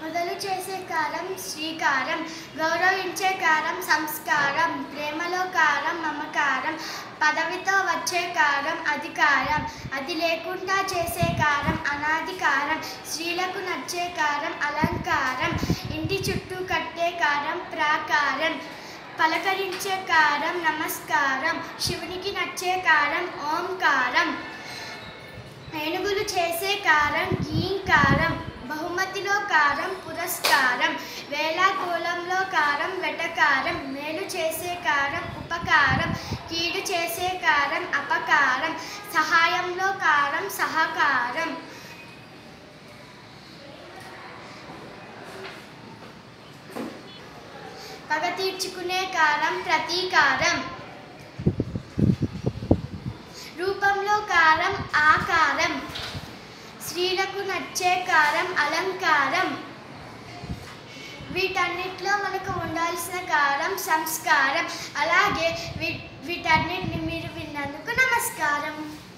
మొదలు చేసే కారం శ్రీకారం గౌరవించే కారం సంస్కారం ప్రేమలో కారం మమకారం పదవితో వచ్చే కారం అధికారం అది లేకుండా చేసే కారం అనాధికారం స్త్రీలకు నచ్చే కారం అలంకారం ఇంటి చుట్టూ కట్టే కారం ప్రాకారం పలకరించే కారం నమస్కారం శివునికి నచ్చే కారం ఓంకారం ఏనుగులు చేసే కారం గీంకారం బహుమతిలో కారం పురస్కారం వేలాకోలంలో కారం వెటకారం మేలు చేసే కారం ఉపకారం కీడు చేసే కారం అపకారం సహాయంలో కారం సహకారం పగ తీర్చుకునే కారం ప్రతీకారం రూపంలో కారం ఆకారం స్త్రీలకు నచ్చే కారం అలంకారం వీటన్నిటిలో మనకు ఉండాల్సిన కారం సంస్కారం అలాగే వీ వీటన్నిటిని మీరు విన్నందుకు నమస్కారం